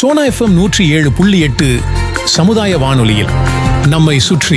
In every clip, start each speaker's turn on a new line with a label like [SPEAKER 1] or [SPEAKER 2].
[SPEAKER 1] Sona FM நூற்றி ஏழு புள்ளி எட்டு சமுதாய வானொலியில் நம்மை சுற்றி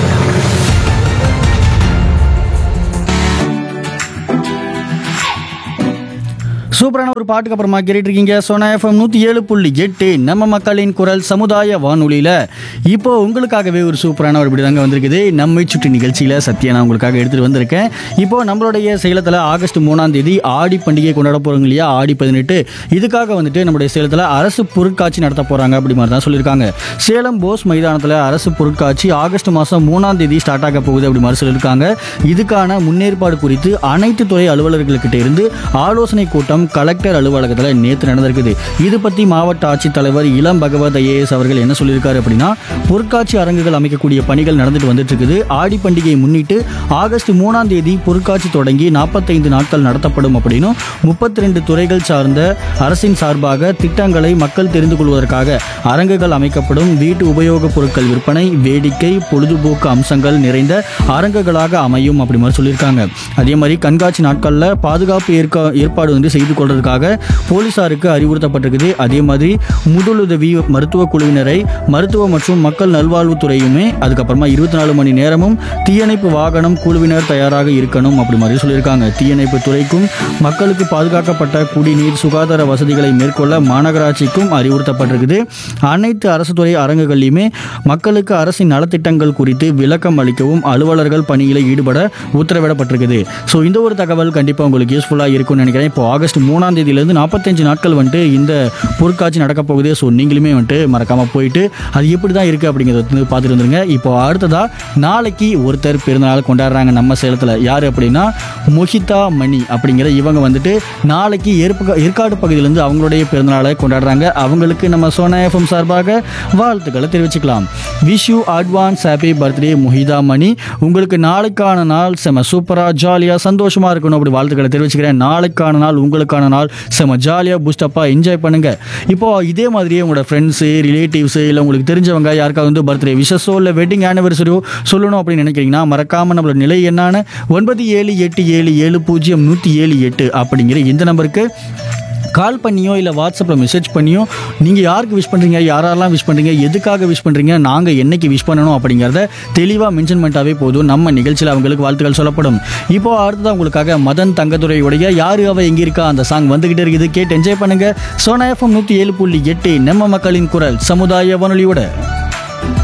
[SPEAKER 2] சூப்பரான ஒரு பாட்டுக்கு அப்புறமா கேட்டுட்டு இருக்கீங்க சோனா எஃப்எம் நூற்றி ஏழு புள்ளி எட்டு நம்ம மக்களின் குரல் சமுதாய வானொலியில் இப்போ உங்களுக்காகவே ஒரு சூப்பரான ஒரு இப்படி தாங்க வந்திருக்குது நம்மை சுற்றி நிகழ்ச்சியில் சத்யா நான் உங்களுக்காக எடுத்துகிட்டு வந்திருக்கேன் இப்போ நம்மளுடைய சேலத்தில் ஆகஸ்ட் மூணாம் தேதி ஆடி பண்டிகை கொண்டாட போகிறாங்க இல்லையா ஆடி பதினெட்டு இதுக்காக வந்துட்டு நம்மளுடைய சேலத்தில் அரசு பொருட்காட்சி நடத்த போகிறாங்க அப்படி மாதிரி தான் சொல்லியிருக்காங்க சேலம் போஸ் மைதானத்தில் அரசு பொருட்காட்சி ஆகஸ்ட் மாதம் மூணாம் தேதி ஸ்டார்ட் ஆக போகுது அப்படி மாதிரி சொல்லியிருக்காங்க இதுக்கான முன்னேற்பாடு குறித்து அனைத்து துறை அலுவலர்களுக்கிட்ட இருந்து ஆலோசனை கூட்டம் கலெக்டர் அலுவலகத்தில் நேற்று நடந்திருக்குது இது பற்றி மாவட்ட ஆட்சித்தலைவர் இளம் பகவத் ஐஏஎஸ் அவர்கள் என்ன சொல்லியிருக்காரு அப்படின்னா பொருட்காட்சி அரங்குகள் அமைக்கக்கூடிய பணிகள் நடந்துட்டு வந்துட்டு இருக்குது ஆடி பண்டிகையை முன்னிட்டு ஆகஸ்ட் மூணாம் தேதி பொருட்காட்சி தொடங்கி நாற்பத்தைந்து நாட்கள் நடத்தப்படும் அப்படின்னும் முப்பத்தி ரெண்டு துறைகள் சார்ந்த அரசின் சார்பாக திட்டங்களை மக்கள் தெரிந்து கொள்வதற்காக அரங்குகள் அமைக்கப்படும் வீட்டு உபயோகப் பொருட்கள் விற்பனை வேடிக்கை பொழுதுபோக்கு அம்சங்கள் நிறைந்த அரங்குகளாக அமையும் அப்படி மாதிரி சொல்லியிருக்காங்க அதே மாதிரி கண்காட்சி நாட்களில் பாதுகாப்பு ஏற்கா ஏற்பாடு வந்து செய்து கொள்றதுக்காக போலீசாருக்கு அறிவுறுத்தப்பட்டிருக்குது அதே மாதிரி முதலுதவி மருத்துவ குழுவினரை மருத்துவ மற்றும் மக்கள் நல்வாழ்வுத்துறையுமே அதுக்கப்புறமா இருபத்தி நாலு மணி நேரமும் தீயணைப்பு வாகனம் குழுவினர் தயாராக இருக்கணும் அப்படி மாதிரி சொல்லியிருக்காங்க தீயணைப்பு துறைக்கும் மக்களுக்கு பாதுகாக்கப்பட்ட குடிநீர் சுகாதார வசதிகளை மேற்கொள்ள மாநகராட்சிக்கும் அறிவுறுத்தப்பட்டிருக்குது அனைத்து அரசு துறை அரங்குகள்லையுமே மக்களுக்கு அரசின் நலத்திட்டங்கள் குறித்து விளக்கம் அளிக்கவும் அலுவலர்கள் பணியில் ஈடுபட உத்தரவிடப்பட்டிருக்குது ஸோ இந்த ஒரு தகவல் கண்டிப்பாக உங்களுக்கு யூஸ்ஃபுல்லாக இருக்கும்னு நினைக்கிறேன் இப்போ ஆகஸ்ட் மூணாம் தேதியிலேருந்து நாற்பத்தஞ்சு நாட்கள் வந்துட்டு இந்த பொருட்காட்சி நடக்க போகுது ஸோ நீங்களுமே வந்துட்டு மறக்காமல் போயிட்டு அது எப்படி தான் இருக்குது அப்படிங்கிறத வந்து பார்த்துட்டு வந்துருங்க இப்போ அடுத்ததாக நாளைக்கு ஒருத்தர் பிறந்தநாள் கொண்டாடுறாங்க நம்ம சேலத்தில் யார் அப்படின்னா மொஹிதா மணி அப்படிங்கிற இவங்க வந்துட்டு நாளைக்கு ஏற்ப ஏற்காடு பகுதியிலேருந்து அவங்களுடைய பிறந்தநாளை கொண்டாடுறாங்க அவங்களுக்கு நம்ம சோனா எஃப்எம் சார்பாக வாழ்த்துக்களை தெரிவிச்சுக்கலாம் wish you advance happy birthday Muhitha Mani உங்களுக்கு நாளைக்கான நாள் செம சூப்பராக ஜாலியாக சந்தோஷமாக இருக்கணும் அப்படி வாழ்த்துக்களை தெரிவிச்சுக்கிறேன் நாளைக்கான நாள் உங்களுக்கான நாள் செம ஜாலியாக பூஸ்டப்பாக என்ஜாய் பண்ணுங்கள் இப்போ இதே மாதிரியே உங்களோட ஃப்ரெண்ட்ஸு ரிலேட்டிவ்ஸு இல்லை உங்களுக்கு தெரிஞ்சவங்க யாருக்காவது வந்து பர்த்டே விஷஸோ இல்லை வெட்டிங் ஆனிவர்சரியோ சொல்லணும் அப்படின்னு நினைக்கிறீங்கன்னா மறக்காமல் நம்மளோட நிலை என்னான ஒன்பது ஏழு எட்டு ஏழு ஏழு பூஜ்ஜியம் நூற்றி ஏழு எட்டு அப்படிங்கிற இந்த நம்பருக்கு கால் பண்ணியோ இல்லை வாட்ஸ்அப்பில் மெசேஜ் பண்ணியோ நீங்கள் யாருக்கு விஷ் பண்ணுறீங்க யாரெல்லாம் விஷ் பண்ணுறீங்க எதுக்காக விஷ் பண்ணுறீங்க நாங்கள் என்னைக்கு விஷ் பண்ணணும் அப்படிங்கிறத தெளிவாக மென்ஷன் பண்ணிட்டாவே போதும் நம்ம நிகழ்ச்சியில் அவங்களுக்கு வாழ்த்துக்கள் சொல்லப்படும் இப்போ அடுத்ததான் உங்களுக்காக மதன் தங்கதுரையுடைய யாரு அவ எங்கே இருக்கா அந்த சாங் வந்துக்கிட்டே இருக்குது கேட்டு என்ஜாய் பண்ணுங்கள் சோனா எஃப்எம் நூற்றி ஏழு புள்ளி எட்டு நம்ம மக்களின் குரல் சமுதாய வானொலியோட